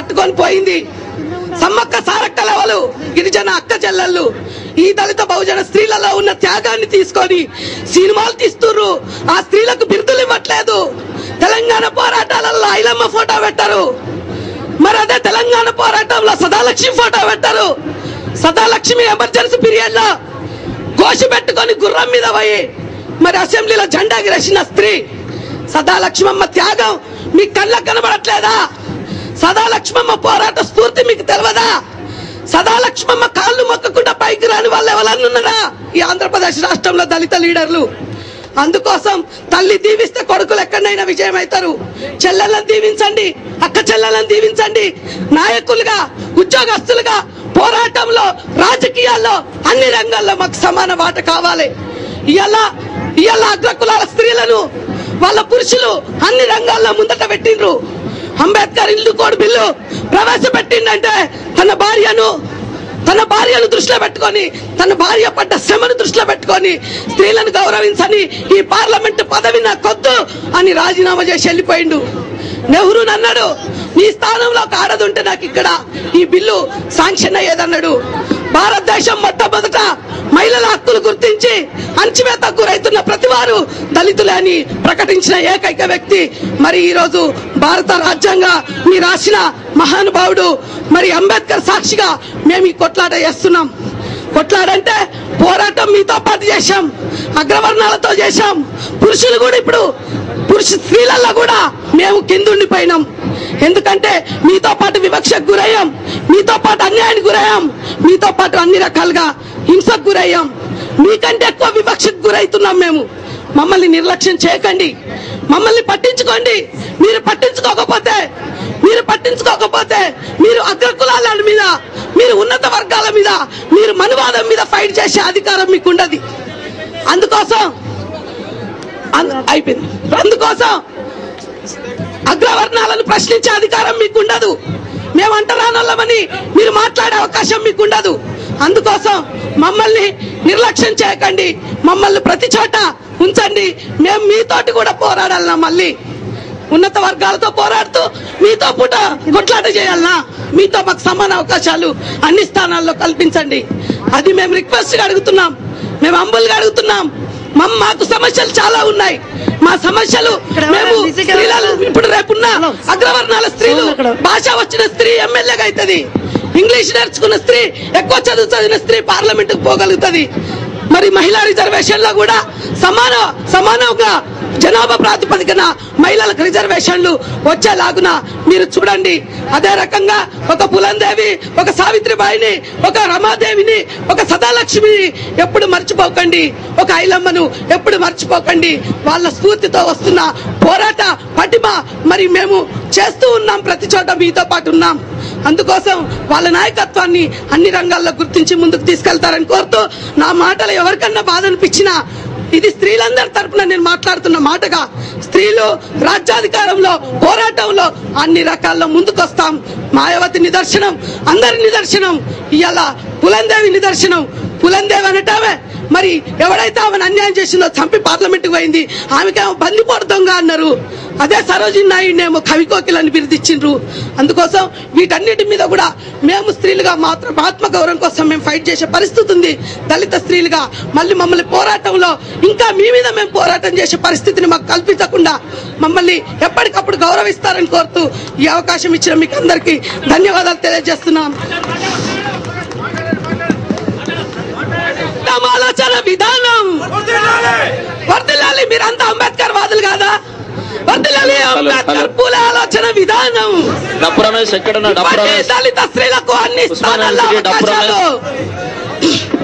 పట్టుకొని పోయింది సమ్మక్క సారక్క లెవలు గిరిజన అక్క చెల్లెళ్ళు ఈ దళిత బహుజన స్త్రీలలో ఉన్న త్యాగాన్ని తీసుకొని సినిమాలు తీస్తుర్రు ఆ స్త్రీలకు బిరుదులు ఇవ్వట్లేదు తెలంగాణ పోరాటాలలో ఐలమ్మ ఫోటో పెట్టరు మరి అదే తెలంగాణ పోరాటంలో సదాలక్ష్మి ఫోటో పెట్టరు సదాలక్ష్మి ఎమర్జెన్సీ పీరియడ్ లో గోషి పెట్టుకొని గుర్రం మీద పోయి మరి అసెంబ్లీలో జెండా ఎగిరేసిన స్త్రీ సదా లక్ష్మమ్మ త్యాగం మీ కళ్ళకు కనబడట్లేదా సదా లక్ష్మమ్మ పోరాట స్ఫూర్తి మీకు తెలియదా సదా లక్ష్మమ్మ కాళ్ళు మొక్కకుండా పైకి రాని వాళ్ళు ఎవరన్నా ఉన్నారా ఈ ఆంధ్రప్రదేశ్ రాష్ట్రంలో దళిత లీడర్లు అందుకోసం తల్లి దీవిస్తే కొడుకులు ఎక్కడైనా విజయం అవుతారు చెల్లెలను దీవించండి అక్క చెల్లెలను దీవించండి నాయకులుగా ఉద్యోగస్తులుగా పోరాటంలో రాజకీయాల్లో అన్ని రంగాల్లో మాకు సమాన వాట కావాలి ఇవాళ ఇవాళ అగ్రకులాల స్త్రీలను వాళ్ళ పురుషులు అన్ని రంగాల్లో ముందట పెట్టిండ్రు అంబేద్కర్ ఇల్లు కోడ్ బిల్లు ప్రవేశపెట్టిండంటే తన భార్యను తన భార్యను దృష్టిలో పెట్టుకొని తన భార్య పడ్డ శ్రమను దృష్టిలో పెట్టుకొని స్త్రీలను గౌరవించని ఈ పార్లమెంట్ పదవి నాకొద్దు అని రాజీనామా చేసి వెళ్ళిపోయిండు నెహ్రూ అన్నాడు నీ స్థానంలో ఒక ఆడది ఉంటే నాకు ఇక్కడ ఈ బిల్లు శాంక్షన్ అయ్యేదన్నాడు భారతదేశం మొట్టమొదట మహిళల హక్కులు గుర్తించి అణచివేతకు గురైతున్న ప్రతి వారు దళితులే అని ప్రకటించిన ఏకైక వ్యక్తి మరి ఈ రోజు భారత రాజ్యాంగ మీ రాసిన మహానుభావుడు మరి అంబేద్కర్ సాక్షిగా మేము ఈ కొట్లాట చేస్తున్నాం కొట్లాడంటే పోరాటం మీతో పాటు చేశాం అగ్రవర్ణాలతో చేశాం పురుషులు కూడా ఇప్పుడు పురుష స్త్రీలలో కూడా మేము కిందుండిపోయినాం ఎందుకంటే మీతో పాటు వివక్షకు గురయ్యాం మీతో పాటు అన్యాయానికి గురయ్యాం మీతో పాటు అన్ని రకాలుగా హింసకు గురయ్యాం మీకంటే ఎక్కువ వివక్షకు గురవుతున్నాం మేము మమ్మల్ని నిర్లక్ష్యం చేయకండి మమ్మల్ని పట్టించుకోండి మీరు పట్టించుకోకపోతే మీరు పట్టించుకోకపోతే మీరు అగ్రకులాల మీద మీరు ఉన్నత వర్గాల మీద మీరు మనువాదం మీద ఫైట్ చేసే అధికారం మీకు ఉండదు అందుకోసం అంద- అయిపోయింది అందుకోసం అగ్రవర్ణాలను ప్రశ్నించే అధికారం మీకు ఉండదు మేము అంటరానోళ్ళమని మీరు మాట్లాడే అవకాశం మీకు ఉండదు అందుకోసం మమ్మల్ని నిర్లక్ష్యం చేయకండి మమ్మల్ని ప్రతి చోట ఉంచండి మేము మీతోటి కూడా పోరాడాలన్నా మళ్ళీ ఉన్నత వర్గాలతో పోరాడుతూ మీతో పూట కొట్లాట చేయాలనా మీతో మాకు సమాన అవకాశాలు అన్ని స్థానాల్లో కల్పించండి అది మేము రిక్వెస్ట్ గా అడుగుతున్నాం మేము అంబుల్గా అడుగుతున్నాం మమ్- మాకు సమస్యలు చాలా ఉన్నాయి మా సమస్యలు మేము స్త్రీలను ఇప్పుడు రేపున్న అగ్రవర్ణాల స్త్రీలు భాష వచ్చిన స్త్రీ ఎమ్మెల్యేగా అవుతుంది ఇంగ్లీష్ నేర్చుకున్న స్త్రీ ఎక్కువ చదువు చదివిన స్త్రీ పార్లమెంట్ పోగలుగుతుంది మరి మహిళా రిజర్వేషన్ లో కూడా సమాన సమానంగా జనాభా ప్రాతిపదికన మహిళలకు రిజర్వేషన్లు వచ్చేలాగున మీరు చూడండి అదే రకంగా ఒక పులందేవి ఒక సావిత్రిబాయిని ఒక రమాదేవిని ఒక సదాలక్ష్మిని ఎప్పుడు మర్చిపోకండి ఒక ఐలమ్మను ఎప్పుడు మర్చిపోకండి వాళ్ళ స్ఫూర్తితో వస్తున్న పోరాట పటిమ మరి మేము చేస్తూ ఉన్నాం ప్రతి చోట మీతో పాటు ఉన్నాం అందుకోసం వాళ్ళ నాయకత్వాన్ని అన్ని రంగాల్లో గుర్తించి ముందుకు తీసుకెళ్తారని కోరుతూ నా మాటలు ఎవరికన్నా బాధ అనిపించినా ఇది స్త్రీలందరి తరపున నేను మాట్లాడుతున్న మాటగా స్త్రీలు రాజ్యాధికారంలో పోరాటంలో అన్ని రకాల్లో ముందుకొస్తాం మాయావతి నిదర్శనం అందరి నిదర్శనం ఇవాళ పులందేవి నిదర్శనం పులందేవి అనటామే మరి ఎవడైతే ఆమెను అన్యాయం చేసిందో చంపి పార్లమెంట్ పోయింది ఆమెకేమో బందిపోటు దొంగ అన్నారు అదే సరోజిని నాయుడినేమో కవికోకిలని బిరుదిచ్చిండ్రు అందుకోసం వీటన్నిటి మీద కూడా మేము స్త్రీలుగా మాత్రం ఆత్మ గౌరవం కోసం మేము ఫైట్ చేసే పరిస్థితి ఉంది దళిత స్త్రీలుగా మళ్ళీ మమ్మల్ని పోరాటంలో ఇంకా మీ మీద మేము పోరాటం చేసే పరిస్థితిని మాకు కల్పించకుండా మమ్మల్ని ఎప్పటికప్పుడు గౌరవిస్తారని కోరుతూ ఈ అవకాశం ఇచ్చిన మీకు అందరికీ ధన్యవాదాలు తెలియజేస్తున్నాం తమ ఆలోచన విధానం వర్దిల్లాలి మీరంతా అంబేద్కర్ వాదులు కాదా వర్దిల్లాలి అంబేద్కర్ పూల ఆలోచన విధానం డప్పు రమేష్ ఎక్కడున్నా డప్పు ఇవ్వండి రమేష్ దళిత స్త్రీలకు అన్ని ఉస్మానియా స్థానాల్లో యూనివర్సిటీ డప్పు అవకాశాలు